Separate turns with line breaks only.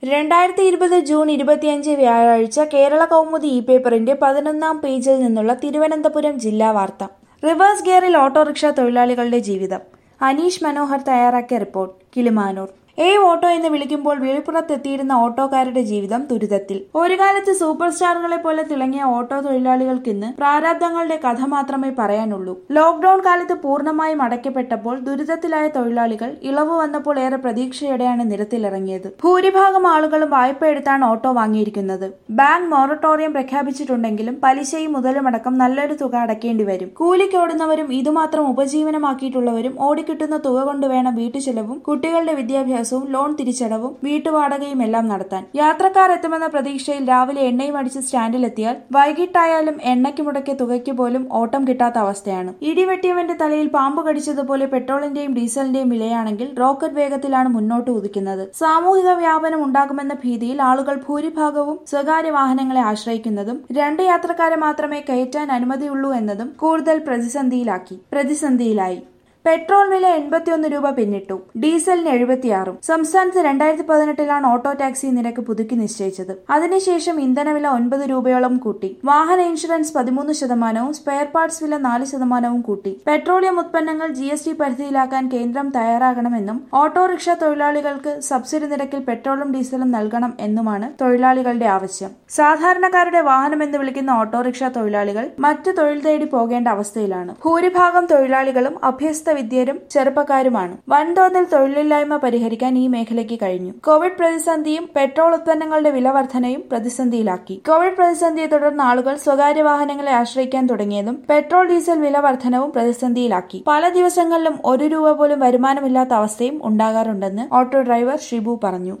രണ്ടായിരത്തി ഇരുപത് ജൂൺ ഇരുപത്തിയഞ്ച് വ്യാഴാഴ്ച കേരള കൗമുദി ഇ പേപ്പറിന്റെ പതിനൊന്നാം പേജിൽ നിന്നുള്ള തിരുവനന്തപുരം ജില്ലാ വാർത്ത റിവേഴ്സ് ഗിയറിൽ ഓട്ടോറിക്ഷ തൊഴിലാളികളുടെ ജീവിതം അനീഷ് മനോഹർ തയ്യാറാക്കിയ റിപ്പോർട്ട് കിളിമാനൂർ ഏ ഓട്ടോ എന്ന് വിളിക്കുമ്പോൾ വിളിപ്പുറത്തെത്തിയിരുന്ന ഓട്ടോക്കാരുടെ ജീവിതം ദുരിതത്തിൽ ഒരു കാലത്ത് സൂപ്പർ സ്റ്റാറുകളെ പോലെ തിളങ്ങിയ ഓട്ടോ തൊഴിലാളികൾക്കിന്ന് പ്രാരാബ്ദങ്ങളുടെ കഥ മാത്രമേ പറയാനുള്ളൂ ലോക്ഡൌൺ കാലത്ത് പൂർണ്ണമായും അടയ്ക്കപ്പെട്ടപ്പോൾ ദുരിതത്തിലായ തൊഴിലാളികൾ ഇളവ് വന്നപ്പോൾ ഏറെ പ്രതീക്ഷയോടെയാണ് നിരത്തിലിറങ്ങിയത് ഭൂരിഭാഗം ആളുകളും വായ്പ എടുത്താണ് ഓട്ടോ വാങ്ങിയിരിക്കുന്നത് ബാങ്ക് മൊറട്ടോറിയം പ്രഖ്യാപിച്ചിട്ടുണ്ടെങ്കിലും പലിശയും മുതലുമടക്കം നല്ലൊരു തുക അടയ്ക്കേണ്ടി വരും കൂലിക്കോടുന്നവരും ഇതുമാത്രം ഉപജീവനമാക്കിയിട്ടുള്ളവരും ഓടിക്കിട്ടുന്ന തുക കൊണ്ട് വേണം വീട്ടുചെലവും കുട്ടികളുടെ വിദ്യാഭ്യാസവും ലോൺ തിരിച്ചടവും വീട്ടുവാടകയും എല്ലാം നടത്താൻ യാത്രക്കാർ എത്തുമെന്ന പ്രതീക്ഷയിൽ രാവിലെ എണ്ണയും അടിച്ച് സ്റ്റാൻഡിലെത്തിയാൽ വൈകിട്ടായാലും എണ്ണയ്ക്ക് മുടക്കിയ തുകയ്ക്ക് പോലും ഓട്ടം കിട്ടാത്ത അവസ്ഥയാണ് ഇടിവെട്ടിയവന്റെ തലയിൽ പാമ്പ് കടിച്ചതുപോലെ പെട്രോളിന്റെയും ഡീസലിന്റെയും വിലയാണെങ്കിൽ റോക്കറ്റ് വേഗത്തിലാണ് മുന്നോട്ട് കുതിക്കുന്നത് സാമൂഹിക വ്യാപനം ഉണ്ടാകുമെന്ന ഭീതിയിൽ ആളുകൾ ഭൂരിഭാഗവും സ്വകാര്യ വാഹനങ്ങളെ ആശ്രയിക്കുന്നതും രണ്ട് യാത്രക്കാരെ മാത്രമേ കയറ്റാൻ അനുമതിയുള്ളൂ എന്നതും കൂടുതൽ പ്രതിസന്ധിയിലാക്കി പ്രതിസന്ധിയിലായി പെട്രോൾ വില എൺപത്തിയൊന്ന് രൂപ പിന്നിട്ടു ഡീസലിന് എഴുപത്തിയാറും സംസ്ഥാനത്ത് രണ്ടായിരത്തി പതിനെട്ടിലാണ് ഓട്ടോ ടാക്സി നിരക്ക് പുതുക്കി നിശ്ചയിച്ചത് അതിനുശേഷം ഇന്ധനവില ഒൻപത് രൂപയോളം കൂട്ടി വാഹന ഇൻഷുറൻസ് പതിമൂന്ന് ശതമാനവും സ്പെയർ പാർട്സ് വില നാല് ശതമാനവും കൂട്ടി പെട്രോളിയം ഉത്പന്നങ്ങൾ ജി എസ് ടി പരിധിയിലാക്കാൻ കേന്ദ്രം തയ്യാറാകണമെന്നും ഓട്ടോറിക്ഷ തൊഴിലാളികൾക്ക് സബ്സിഡി നിരക്കിൽ പെട്രോളും ഡീസലും നൽകണം എന്നുമാണ് തൊഴിലാളികളുടെ ആവശ്യം സാധാരണക്കാരുടെ വാഹനം എന്ന് വിളിക്കുന്ന ഓട്ടോറിക്ഷ തൊഴിലാളികൾ മറ്റു തൊഴിൽ തേടി പോകേണ്ട അവസ്ഥയിലാണ് ഭൂരിഭാഗം തൊഴിലാളികളും അഭ്യസ്ത വിദ്യരും ചെറുപ്പക്കാരുമാണ് വൻതോതിൽ തൊഴിലില്ലായ്മ പരിഹരിക്കാൻ ഈ മേഖലയ്ക്ക് കഴിഞ്ഞു കോവിഡ് പ്രതിസന്ധിയും പെട്രോൾ ഉത്പന്നങ്ങളുടെ വില വർധനയും പ്രതിസന്ധിയിലാക്കി കോവിഡ് പ്രതിസന്ധിയെ തുടർന്ന് ആളുകൾ സ്വകാര്യ വാഹനങ്ങളെ ആശ്രയിക്കാൻ തുടങ്ങിയതും പെട്രോൾ ഡീസൽ വില വർധനവും പ്രതിസന്ധിയിലാക്കി പല ദിവസങ്ങളിലും ഒരു രൂപ പോലും വരുമാനമില്ലാത്ത അവസ്ഥയും ഉണ്ടാകാറുണ്ടെന്ന് ഓട്ടോ ഡ്രൈവർ ഷിബു പറഞ്ഞു